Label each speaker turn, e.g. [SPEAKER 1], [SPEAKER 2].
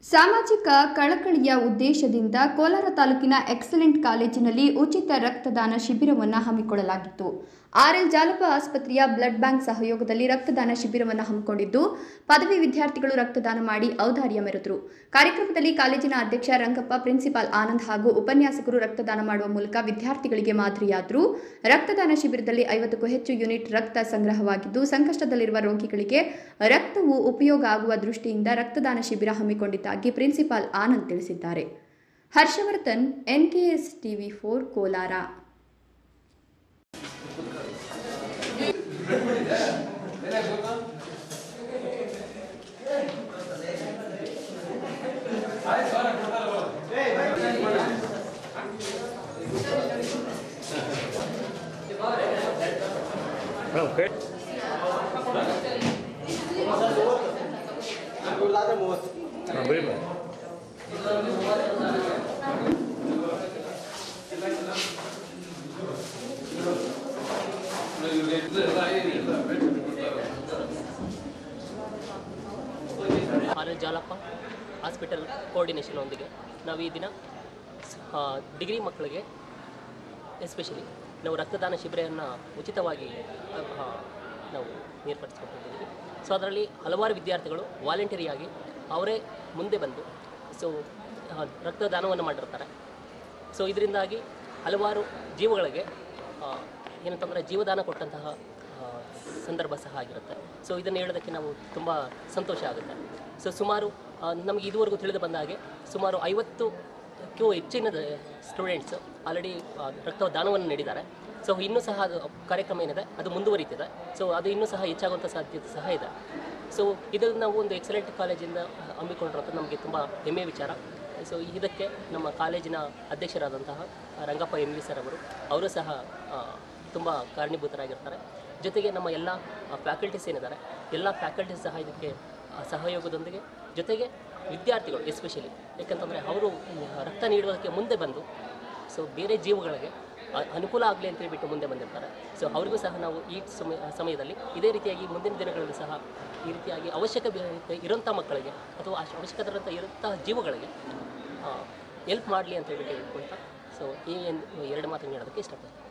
[SPEAKER 1] ಸಾಮಾಜಿಕ ಕಳಕಳಿಯ ಉದ್ದೇಶದಿಂದ ಕೋಲಾರ ತಾಲೂಕಿನ ಎಕ್ಸಲೆಂಟ್ ಕಾಲೇಜಿನಲ್ಲಿ ಉಚಿತ ರಕ್ತದಾನ ಶಿಬಿರವನ್ನು ಹಮ್ಮಿಕೊಳ್ಳಲಾಗಿತ್ತು ಆರ್ಎಲ್ ಜಾಲಪ ಆಸ್ಪತ್ರೆಯ ಬ್ಲಡ್ ಬ್ಯಾಂಕ್ ಸಹಯೋಗದಲ್ಲಿ ರಕ್ತದಾನ ಶಿಬಿರವನ್ನು ಹಮ್ಮಿಕೊಂಡಿದ್ದು ಪದವಿ ವಿದ್ಯಾರ್ಥಿಗಳು ರಕ್ತದಾನ ಮಾಡಿ ಔದಾರ್ಯ ಮೆರೆದರು ಕಾರ್ಯಕ್ರಮದಲ್ಲಿ ಕಾಲೇಜಿನ ಅಧ್ಯಕ್ಷ ರಂಗಪ್ಪ ಪ್ರಿನ್ಸಿಪಾಲ್ ಆನಂದ್ ಹಾಗೂ ಉಪನ್ಯಾಸಕರು ರಕ್ತದಾನ ಮಾಡುವ ಮೂಲಕ ವಿದ್ಯಾರ್ಥಿಗಳಿಗೆ ಮಾದರಿಯಾದರು ರಕ್ತದಾನ ಶಿಬಿರದಲ್ಲಿ ಐವತ್ತಕ್ಕೂ ಹೆಚ್ಚು ಯೂನಿಟ್ ರಕ್ತ ಸಂಗ್ರಹವಾಗಿದ್ದು ಸಂಕಷ್ಟದಲ್ಲಿರುವ ರೋಗಿಗಳಿಗೆ ರಕ್ತವು ಉಪಯೋಗ ಆಗುವ ದೃಷ್ಟಿಯಿಂದ ರಕ್ತದಾನ ಶಿಬಿರ ಹಮ್ಮಿಕೊಂಡಿದ್ದಾಗಿ ಪ್ರಿನ್ಸಿಪಾಲ್ ಆನಂದ್ ತಿಳಿಸಿದ್ದಾರೆ Harshavardhan NKS TV four Kolar
[SPEAKER 2] Okay. ಹಾಂ ಬಿಡಿ madam
[SPEAKER 3] R L Jalappa hospital ಕೋಆರ್ಡಿನೇಷನ್ನೊಂದಿಗೆ ನಾವು ಈ ದಿನ ಆ, ಡಿಗ್ರಿ ಮಕ್ಕಳಿಗೆ ಎಸ್ಪೆಷಲಿ ನಾವು ರಕ್ತದಾನ ಶಿಬಿರವನ್ನು ಉಚಿತವಾಗಿ ಆ, ನಾವು ಏರ್ಪಡಿಸ್ಕೊಂಡಿದ್ದೀವಿ ಸೊ ಅದರಲ್ಲಿ ಹಲವಾರು ವಿದ್ಯಾರ್ಥಿಗಳು ವಾಲಂಟರಿಯಾಗಿ ಅವರೇ ಮುಂದೆ ಬಂದು ಸೊ ಆ, ರಕ್ತದಾನವನ್ನು ಮಾಡಿರ್ತಾರೆ ಸೊ ಇದರಿಂದಾಗಿ ಹಲವಾರು ಜೀವಗಳಿಗೆ ಆ, ಏನಂತಂದರೆ ಜೀವದಾನ ಕೊಟ್ಟಂತಹ ಆ, ಸಂದರ್ಭ ಸಹ ಆಗಿರುತ್ತೆ ಸೊ ಇದನ್ನು ಹೇಳೋದಕ್ಕೆ ನಾವು ತುಂಬ ಸಂತೋಷ ಆಗುತ್ತೆ ಸೊ ಸುಮಾರು ಆ, ನಮಗೆ ಇದುವರೆಗೂ ತಿಳಿದು ಬಂದ ಹಾಗೆ ಸುಮಾರು ಐವತ್ತಕ್ಕೂ ಹೆಚ್ಚಿನ ಸ್ಟೂಡೆಂಟ್ಸ್ ಆಲ್ರೆಡಿ ರಕ್ತದಾನವನ್ನು ನೀಡಿದ್ದಾರೆ ಸೊ ಇನ್ನೂ ಸಹ ಅದು ಕಾರ್ಯಕ್ರಮ ಏನಿದೆ ಅದು ಮುಂದುವರಿತಿದೆ ಸೊ ಅದು ಇನ್ನೂ ಸಹ ಹೆಚ್ಚಾಗುವಂಥ ಸಾಧ್ಯತೆ ಸಹ ಇದೆ ಸೊ ಇದು ನಾವು ಒಂದು ಎಕ್ಸಲೆಂಟ್ ಕಾಲೇಜಿಂದ ಹಮ್ಮಿಕೊಂಡಿರೋದು ನಮಗೆ ತುಂಬ ಹೆಮ್ಮೆಯ ವಿಚಾರ ಸೊ ಇದಕ್ಕೆ ನಮ್ಮ ಕಾಲೇಜಿನ ಅಧ್ಯಕ್ಷರಾದಂತಹ ರಂಗಪ್ಪ ಎಂ ವಿ ಸರ್ ಅವರು ಅವರು ಸಹ ತುಂಬ ಕಾರಣೀಭೂತರಾಗಿರ್ತಾರೆ ಜೊತೆಗೆ ನಮ್ಮ ಎಲ್ಲ ಫ್ಯಾಕಲ್ಟೀಸ್ ಏನಿದ್ದಾರೆ ಎಲ್ಲ ಫ್ಯಾಕಲ್ಟೀಸ್ ಸಹ ಇದಕ್ಕೆ ಆ, ಸಹಯೋಗದೊಂದಿಗೆ ಜೊತೆಗೆ ವಿದ್ಯಾರ್ಥಿಗಳು ಎಸ್ಪೆಷಲಿ ಯಾಕಂತಂದರೆ ಅವರು ರಕ್ತ ನೀಡುವುದಕ್ಕೆ ಮುಂದೆ ಬಂದು ಸೊ ಬೇರೆ ಜೀವಗಳಿಗೆ ಅ- ಅನುಕೂಲ ಆಗಲಿ ಅಂತ ಹೇಳ್ಬಿಟ್ಟು ಮುಂದೆ ಬಂದಿರ್ತಾರೆ ಸೊ ಅವ್ರಿಗೂ ಸಹ ನಾವು ಈ ಸಮಯ ಸಮಯದಲ್ಲಿ ಇದೇ ರೀತಿಯಾಗಿ ಮುಂದಿನ ದಿನಗಳಲ್ಲಿ ಸಹ ಈ ರೀತಿಯಾಗಿ ಅವಶ್ಯಕ ಬೇ- ಇರೋಂಥ ಮಕ್ಕಳಿಗೆ ಅಥವಾ ಅಶ್- ಅವಶ್ಯಕತೆ ಇರೋಂಥ ಇರೋಂಥ ಜೀವಗಳಿಗೆ ಹೆಲ್ಪ್ ಮಾಡಲಿ ಅಂತ ಹೇಳ್ಬಿಟ್ಟು ಹೇಳ್ಕೊಳ್ತಾ ಸೊ ಈ ಒಂದು ಎರಡು ಮಾತನ್ನು ಹೇಳೋದಕ್ಕೆ ಇಷ್ಟಪಡ್ತೀನಿ